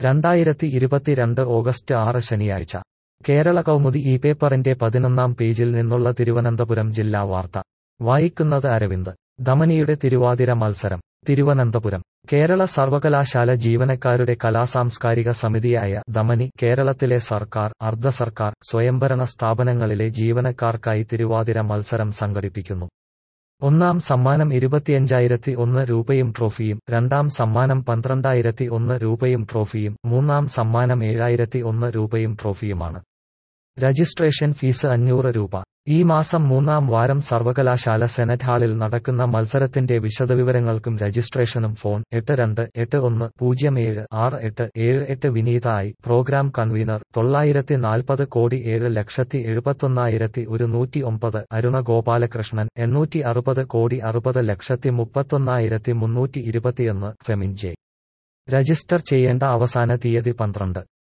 രണ്ടായിരത്തി ഇരുപത്തിരണ്ട് ഓഗസ്റ്റ് ആറ് ശനിയാഴ്ച കേരള കൗമുദി ഈ പേപ്പറിന്റെ പതിനൊന്നാം പേജിൽ നിന്നുള്ള തിരുവനന്തപുരം ജില്ലാ വാർത്ത വായിക്കുന്നത് അരവിന്ദ് ധമനിയുടെ തിരുവാതിര മത്സരം തിരുവനന്തപുരം കേരള സർവകലാശാല ജീവനക്കാരുടെ കലാസാംസ്കാരിക സമിതിയായ ദമനി കേരളത്തിലെ സർക്കാർ അർദ്ധ സർക്കാർ സ്വയംഭരണ സ്ഥാപനങ്ങളിലെ ജീവനക്കാർക്കായി തിരുവാതിര മത്സരം സംഘടിപ്പിക്കുന്നു ഒന്നാം സമ്മാനം ഇരുപത്തിയഞ്ചായിരത്തി ഒന്ന് രൂപയും ട്രോഫിയും രണ്ടാം സമ്മാനം പന്ത്രണ്ടായിരത്തി ഒന്ന് രൂപയും ട്രോഫിയും മൂന്നാം സമ്മാനം ഏഴായിരത്തി ഒന്ന് രൂപയും ട്രോഫിയുമാണ് രജിസ്ട്രേഷൻ ഫീസ് അഞ്ഞൂറ് രൂപ ഈ മാസം മൂന്നാം വാരം സർവകലാശാല സെനറ്റ് ഹാളിൽ നടക്കുന്ന മത്സരത്തിന്റെ വിശദവിവരങ്ങൾക്കും രജിസ്ട്രേഷനും ഫോൺ എട്ട് രണ്ട് എട്ട് ഒന്ന് പൂജ്യം ഏഴ് ആറ് എട്ട് ഏഴ് എട്ട് വിനീത ഐ പ്രോഗ്രാം കൺവീനർ തൊള്ളായിരത്തി നാൽപ്പത് കോടി ഏഴ് ലക്ഷത്തി എഴുപത്തൊന്നായിരത്തി ഒരു നൂറ്റി ഒമ്പത് അരുണ ഗോപാലകൃഷ്ണൻ എണ്ണൂറ്റി അറുപത് കോടി അറുപത് ലക്ഷത്തി മുപ്പത്തൊന്നായിരത്തി മുന്നൂറ്റി ഇരുപത്തിയൊന്ന് ഫെമിൻ ജെ രജിസ്റ്റർ ചെയ്യേണ്ട അവസാന തീയതി പന്ത്രണ്ട്